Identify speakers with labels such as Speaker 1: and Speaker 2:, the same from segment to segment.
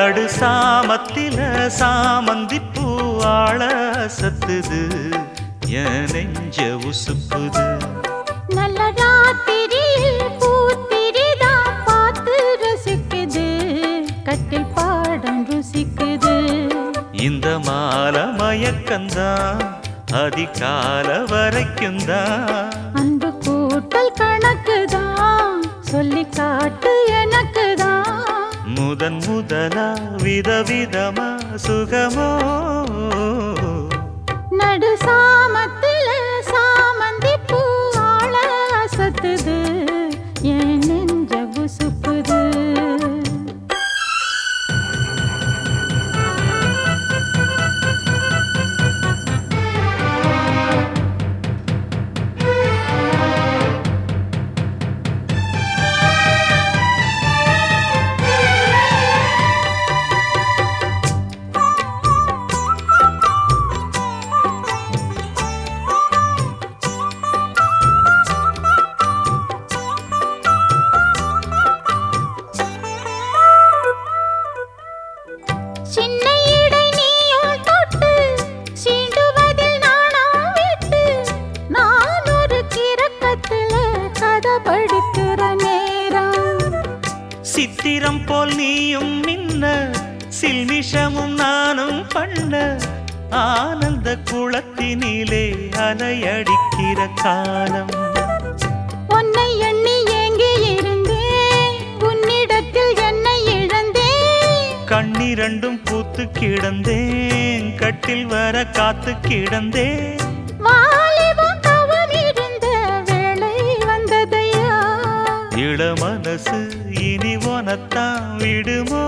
Speaker 1: நடு சாமத்தில சாமந்தி பூவாழ சத்துது என் நெஞ்ச உசுப்புது
Speaker 2: நல்ல ராத்திரியில் பூத்திரிதான் பார்த்து ரசிக்குது கட்டில் பாடம் ருசிக்குது
Speaker 1: இந்த மால மயக்கந்தான் அதிகால வரைக்கும் தான்
Speaker 2: அன்பு கூட்டல் கணக்குதான் சொல்லி காட்டு எனக்குதான்
Speaker 1: முதன் முதலா விதவிதமா சுகமோ
Speaker 2: நடு சாமத்தில சாமந்தி பூ ஆள அசத்துது என் நெஞ்ச உசுப்புது சின்ன இடை நீயும் தொட்டு சீண்டுவதில் நாணம் விட்டு நான் ஒரு கிறக்கத்துல கதை படிக்கிற நேரம்
Speaker 1: சித்திரம் போல் நீயும் நின்ன சில்மிஷமும் நானும் பண்ண ஆனந்த குளத்தினிலே அலையடிக்கிற காலம்
Speaker 2: உன்னை எண்ணி ஏங்கி இருந்தேன் உன்னிடத்தில் என்னை இழந்தேன்
Speaker 1: கண்ணிரண்டும் பூத்து கிடந்தேன் கட்டில் வர காத்து கிடந்தேன்
Speaker 2: வாலிபம் தவம் இருந்த வேளை வந்ததையா
Speaker 1: இள மனசு இனி உனத்தான் விடுமோ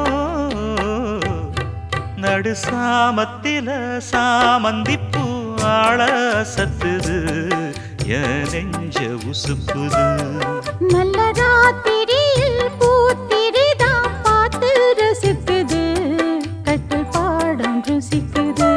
Speaker 1: நடு சாமத்தில சாமந்திப்பூ ஆள சத்துது என் நெஞ்ச உசுப்புது
Speaker 2: நல்ல ராத்திரியில் பூத்திரிதான் பார்த்து ரசிக்குது கட்டில் பாடம் ருசிக்குது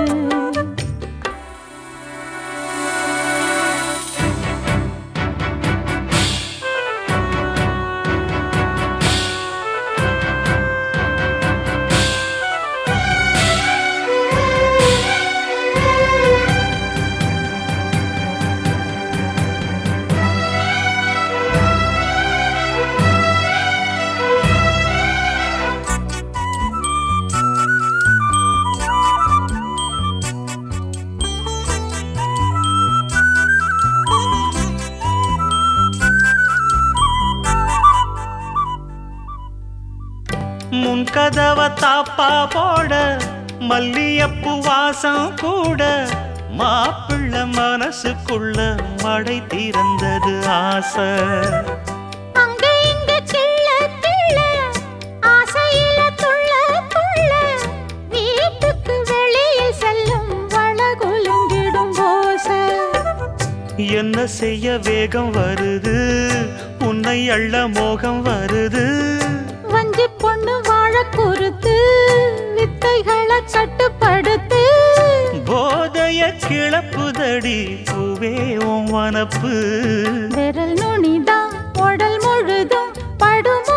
Speaker 1: முன் கதவ தாப்பா போட மல்லியப்பு வாசம் கூட மாப்பிள்ள மனசுக்குள்ள மடை திறந்தது ஆசை
Speaker 2: அங்க இங்க கிள்ள கிள்ள ஆசையில துள்ள துள்ள வீட்டுக்கு வெளியே செல்லும் வளகுலுங்கிடும் போசை
Speaker 1: என்ன செய்ய வேகம் வருது உன்னை அள்ள மோகம் வருது
Speaker 2: வஞ்சி பொண்ணு வாழ குறுத்து வித்தைகளை கட்டுப்படுத்து
Speaker 1: போதைய கிளப்புதடி பூவே உன் வனப்பு
Speaker 2: விரல் நுனிதான் உடல் முழுதும் படுமோ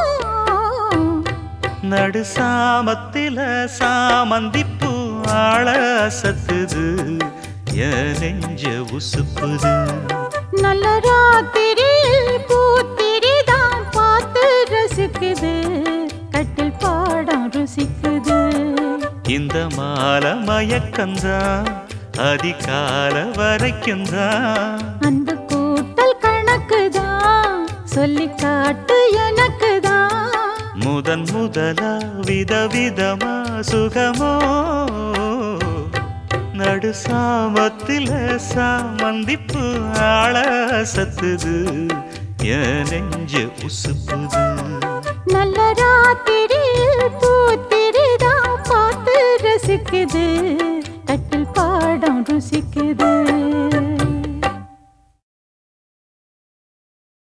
Speaker 1: நடு சாமத்தில சாமந்திப்பூ ஆள சத்துது என் நெஞ்ச உசுப்புது
Speaker 2: நல்ல ராத்திரியில் பூத்திரிதான் பார்த்து ரசிக்குது கட்டில் பாடம் ருசிக்குது
Speaker 1: இந்த மால மயக்கந்தான் அதிகால வரைக்கும் தான்
Speaker 2: அன்பு கூட்டல் கணக்குதான் சொல்லி காட்டு எனக்குதான்
Speaker 1: முதன் முதலா விதவிதமா சுகமோ நடு சாமத்தில சாமந்திப்பு ஆள சத்துது என் நெஞ்ச உசுப்புது
Speaker 2: நல்ல ராத்திரியில் பூத்திரிதான் பார்த்து ரசிக்குது கட்டில் பாடம் ருசிக்குது